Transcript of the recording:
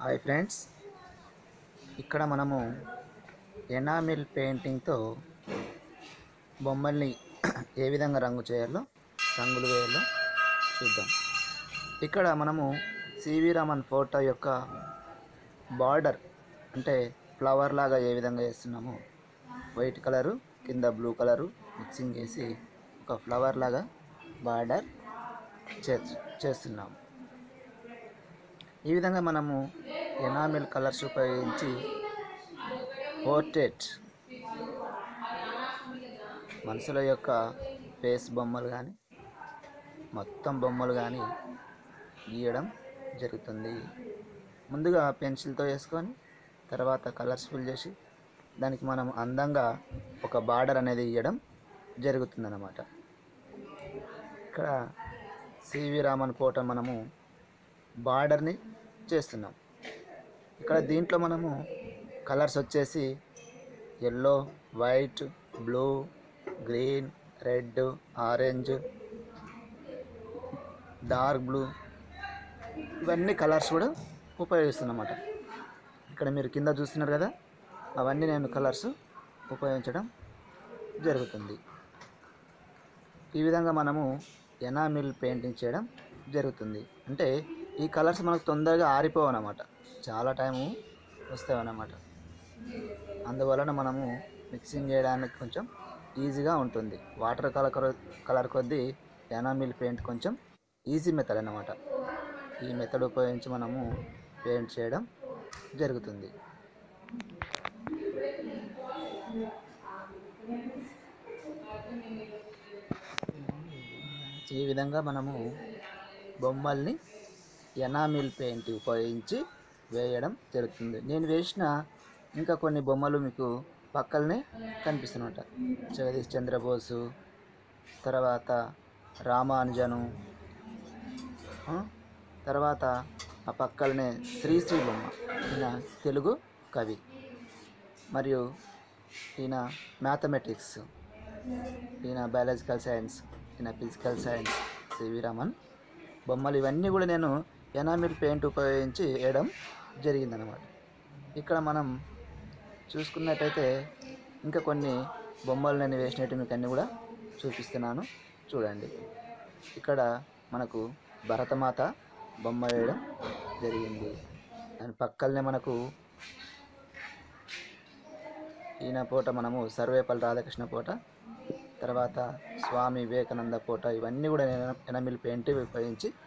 hi friends ఇక్కడ మనము enamel పెయింటింగ్తో బొమ్మల్ని ఏ విధంగా రంగు చేయాలో రంగులు వేయాలో చూద్దాం ఇక్కడ మనము సివి రామన్ ఫోటో యొక్క బార్డర్ అంటే ఫ్లవర్ లాగా ఏ విధంగా వేస్తున్నామో వైట్ కలరు కింద బ్లూ కలరు మిక్సింగ్ చేసి ఒక ఫ్లవర్ లాగా బార్డర్ చే చేస్తున్నాము ఈ విధంగా మనము ఎనామిల్ కలర్స్ ఉపయోగించి పోర్ట్రేట్ మనుషుల యొక్క ఫేస్ బొమ్మలు కానీ మొత్తం బొమ్మలు కానీ గీయడం జరుగుతుంది ముందుగా పెన్సిల్తో వేసుకొని తర్వాత కలర్స్ ఫిల్ చేసి దానికి మనం అందంగా ఒక బార్డర్ అనేది ఇవ్వడం జరుగుతుందన్నమాట ఇక్కడ సివి రామన్ ఫోటో మనము బార్డర్ని చేస్తున్నాం ఇక్కడ దీంట్లో మనము కలర్స్ వచ్చేసి yellow white blue green red orange dark blue ఇవన్నీ కలర్స్ కూడా ఉపయోగిస్తున్నమాట ఇక్కడ మీరు కింద చూస్తున్నారు కదా అవన్నీ నేను కలర్స్ ఉపయోగించడం జరుగుతుంది ఈ విధంగా మనము ఎనామిల్ పెయింటింగ్ చేయడం జరుగుతుంది అంటే ఈ కలర్స్ మనకు తొందరగా ఆరిపోవు అన్నమాట చాలా టైము వస్తాయి అన్నమాట అందువలన మనము మిక్సింగ్ చేయడానికి కొంచెం ఈజీగా ఉంటుంది వాటర్ కలర్ కలర్ కొద్దీ ఎనామిల్ పెయింట్ కొంచెం ఈజీ మెథడ్ అన్నమాట ఈ మెథడ్ ఉపయోగించి మనము పెయింట్ చేయడం జరుగుతుంది ఈ విధంగా మనము బొమ్మల్ని ఎనామిల్ పెయింట్ ఉపయోగించి వేయడం జరుగుతుంది నేను వేసిన ఇంకా కొన్ని బొమ్మలు మీకు పక్కలనే కనిపిస్తున్నట జగదీష్ చంద్రబోసు తర్వాత రామానుజను ఆ, తర్వాత ఆ పక్కలనే శ్రీశ్రీ బొమ్మ ఈయన తెలుగు కవి మరియు ఈయన మ్యాథమెటిక్స్ ఈయన బయాలజికల్ సైన్స్ ఈయన ఫిజికల్ సైన్స్ సివి రామన్ బొమ్మలు ఇవన్నీ కూడా నేను ఎనామిల్ పెయింట్ ఉపయోగించి వేయడం జరిగిందనమాట ఇక్కడ మనం చూసుకున్నట్టయితే ఇంకా కొన్ని బొమ్మలు నేను వేసినట్టు మీకు అన్నీ కూడా చూపిస్తున్నాను చూడండి ఇక్కడ మనకు భరతమాత బొమ్మ వేయడం జరిగింది దాని పక్కనే మనకు ఈయన పూట మనము సర్వేపల్లి రాధాకృష్ణ పూట తర్వాత స్వామి వివేకానంద పూట ఇవన్నీ కూడా నేను ఎనమిల్ పెయింట్ ఉపయోగించి